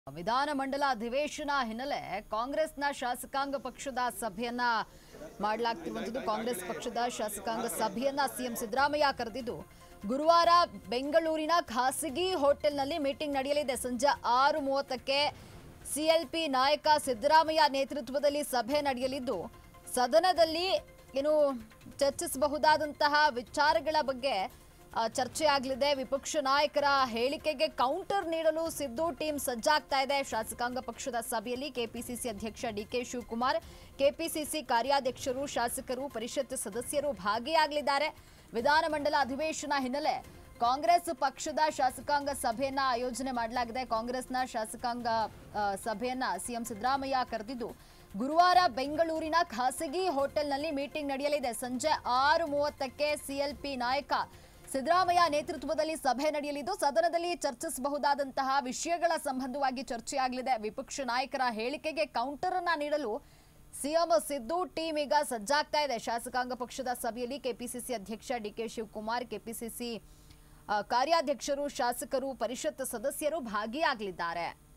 ವಿಧಾನಮಂಡಲ ಅಧಿವೇಶನ ಹಿನ್ನೆಲೆ ಕಾಂಗ್ರೆಸ್ನ ಶಾಸಕಾಂಗ ಪಕ್ಷದ ಸಭೆಯನ್ನ ಮಾಡಲಾಗ್ತಿರುವಂತದ್ದು ಕಾಂಗ್ರೆಸ್ ಪಕ್ಷದ ಶಾಸಕಾಂಗ ಸಭೆಯನ್ನ ಸಿಎಂ ಸಿದ್ದರಾಮಯ್ಯ ಕರೆದಿದ್ದು ಗುರುವಾರ ಬೆಂಗಳೂರಿನ ಖಾಸಗಿ ಹೋಟೆಲ್ನಲ್ಲಿ ಮೀಟಿಂಗ್ ನಡೆಯಲಿದೆ ಸಂಜೆ ಆರು ಮೂವತ್ತಕ್ಕೆ ಸಿಎಲ್ಪಿ ನಾಯಕ ಸಿದ್ದರಾಮಯ್ಯ ನೇತೃತ್ವದಲ್ಲಿ ಸಭೆ ನಡೆಯಲಿದ್ದು ಸದನದಲ್ಲಿ ಏನು ಚರ್ಚಿಸಬಹುದಾದಂತಹ ವಿಚಾರಗಳ ಬಗ್ಗೆ ಆ, ಚರ್ಚೆ ಆಗಲಿದೆ ವಿಪಕ್ಷ ನಾಯಕರ ಹೇಳಿಕೆಗೆ ಕೌಂಟರ್ ನೀಡಲು ಸಿದ್ದು ಟೀಮ್ ಸಜ್ಜಾಗ್ತಾ ಇದೆ ಶಾಸಕಾಂಗ ಪಕ್ಷದ ಸಭೆಯಲ್ಲಿ ಕೆಪಿಸಿಸಿ ಅಧ್ಯಕ್ಷ ಡಿಕೆ ಶಿವಕುಮಾರ್ ಕೆಪಿಸಿಸಿ ಕಾರ್ಯಾಧ್ಯಕ್ಷರು ಶಾಸಕರು ಪರಿಷತ್ ಸದಸ್ಯರು ಭಾಗಿಯಾಗಲಿದ್ದಾರೆ ವಿಧಾನಮಂಡಲ ಅಧಿವೇಶನ ಹಿನ್ನೆಲೆ ಕಾಂಗ್ರೆಸ್ ಪಕ್ಷದ ಶಾಸಕಾಂಗ ಸಭೆಯನ್ನ ಆಯೋಜನೆ ಮಾಡಲಾಗಿದೆ ಕಾಂಗ್ರೆಸ್ನ ಶಾಸಕಾಂಗ ಆ, ಸಭೆಯನ್ನ ಸಿಎಂ ಸಿದ್ದರಾಮಯ್ಯ ಕರೆದಿದ್ದು ಗುರುವಾರ ಬೆಂಗಳೂರಿನ ಖಾಸಗಿ ಹೋಟೆಲ್ನಲ್ಲಿ ಮೀಟಿಂಗ್ ನಡೆಯಲಿದೆ ಸಂಜೆ ಆರು ಮೂವತ್ತಕ್ಕೆ ಸಿಎಲ್ಪಿ ನಾಯಕ ಸಿದ್ದರಾಮಯ್ಯ ನೇತೃತ್ವದಲ್ಲಿ ಸಭೆ ನಡೆಯಲಿದ್ದು ಸದನದಲ್ಲಿ ಚರ್ಚಿಸಬಹುದಾದಂತಹ ವಿಷಯಗಳ ಸಂಬಂಧವಾಗಿ ಚರ್ಚೆಯಾಗಲಿದೆ ವಿಪಕ್ಷ ನಾಯಕರ ಹೇಳಿಕೆಗೆ ಕೌಂಟರ್ ಅನ್ನ ನೀಡಲು ಸಿಎಂ ಸಿದ್ದು ಟೀಮ್ ಈಗ ಸಜ್ಜಾಗ್ತಾ ಇದೆ ಶಾಸಕಾಂಗ ಪಕ್ಷದ ಸಭೆಯಲ್ಲಿ ಕೆಪಿಸಿಸಿ ಅಧ್ಯಕ್ಷ ಡಿಕೆ ಶಿವಕುಮಾರ್ ಕೆಪಿಸಿಸಿ ಆ, ಕಾರ್ಯಾಧ್ಯಕ್ಷರು ಶಾಸಕರು ಪರಿಷತ್ ಸದಸ್ಯರು ಭಾಗಿಯಾಗಲಿದ್ದಾರೆ